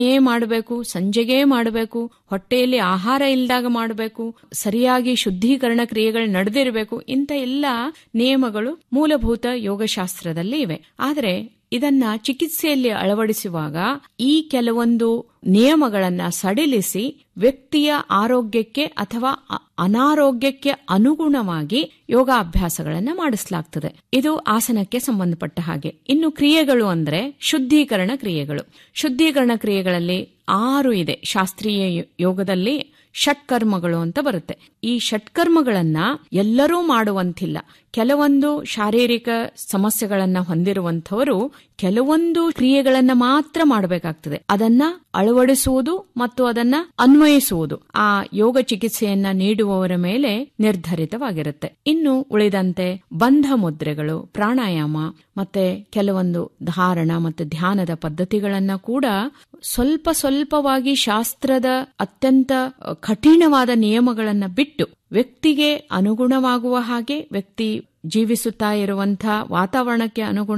ಏ ಮಾಡಬೇಕು ಸಂಜೆಗೇ ಮಾಡಬೇಕು ಹೊಟ್ಟೆಯಲ್ಲಿ ಆಹಾರ ಇಲ್ದಾಗ ಮಾಡಬೇಕು ಸರಿಯಾಗಿ ಶುದ್ಧೀಕರಣ ಕ್ರಿಯೆಗಳು ನಡೆದಿರಬೇಕು ಇಂಥ ಎಲ್ಲ ನಿಯಮಗಳು ಮೂಲಭೂತ ಯೋಗಶಾಸ್ತ್ರದಲ್ಲಿ ಇವೆ ಆದರೆ ಇದನ್ನ ಚಿಕಿತ್ಸೆಯಲ್ಲಿ ಅಳವಡಿಸುವಾಗ ಈ ಕೆಲವೊಂದು ನಿಯಮಗಳನ್ನ ಸಡಿಲಿಸಿ ವ್ಯಕ್ತಿಯ ಆರೋಗ್ಯಕ್ಕೆ ಅಥವಾ ಅನಾರೋಗ್ಯಕ್ಕೆ ಅನುಗುಣವಾಗಿ ಯೋಗಾಭ್ಯಾಸಗಳನ್ನ ಮಾಡಿಸಲಾಗ್ತದೆ ಇದು ಆಸನಕ್ಕೆ ಸಂಬಂಧಪಟ್ಟ ಹಾಗೆ ಇನ್ನು ಕ್ರಿಯೆಗಳು ಅಂದ್ರೆ ಶುದ್ಧೀಕರಣ ಕ್ರಿಯೆಗಳು ಶುದ್ಧೀಕರಣ ಕ್ರಿಯೆಗಳಲ್ಲಿ ಆರು ಇದೆ ಶಾಸ್ತ್ರೀಯ ಯೋಗದಲ್ಲಿ ಷಟ್ಕರ್ಮಗಳು ಅಂತ ಬರುತ್ತೆ ಈ ಷಟ್ಕರ್ಮಗಳನ್ನ ಎಲ್ಲರೂ ಮಾಡುವಂತಿಲ್ಲ ಕೆಲವೊಂದು ಶಾರೀರಿಕ ಸಮಸ್ಯೆಗಳನ್ನ ಹೊಂದಿರುವಂತವರು ಕೆಲವೊಂದು ಕ್ರಿಯೆಗಳನ್ನ ಮಾತ್ರ ಮಾಡಬೇಕಾಗ್ತದೆ ಅದನ್ನ ಅಳವಡಿಸುವುದು ಮತ್ತು ಅದನ್ನ ಅನ್ವಯಿಸುವುದು ಆ ಯೋಗ ಚಿಕಿತ್ಸೆಯನ್ನ ನೀಡುವವರ ಮೇಲೆ ನಿರ್ಧರಿತವಾಗಿರುತ್ತೆ ಇನ್ನು ಉಳಿದಂತೆ ಬಂಧ ಮುದ್ರೆಗಳು ಪ್ರಾಣಾಯಾಮ ಮತ್ತೆ ಕೆಲವೊಂದು ಧಾರಣ ಮತ್ತು ಧ್ಯಾನದ ಪದ್ಧತಿಗಳನ್ನ ಕೂಡ ಸ್ವಲ್ಪ ಸ್ವಲ್ಪವಾಗಿ ಶಾಸ್ತ್ರದ ಅತ್ಯಂತ ಕಠಿಣವಾದ ನಿಯಮಗಳನ್ನ ಬಿಟ್ಟು ವ್ಯಕ್ತಿಗೆ ಅನುಗುಣವಾಗುವ ಹಾಗೆ ವ್ಯಕ್ತಿ ಜೀವಿಸುತ್ತಾ ಇರುವಂತಹ ವಾತಾವರಣಕ್ಕೆ ಅನುಗುಣ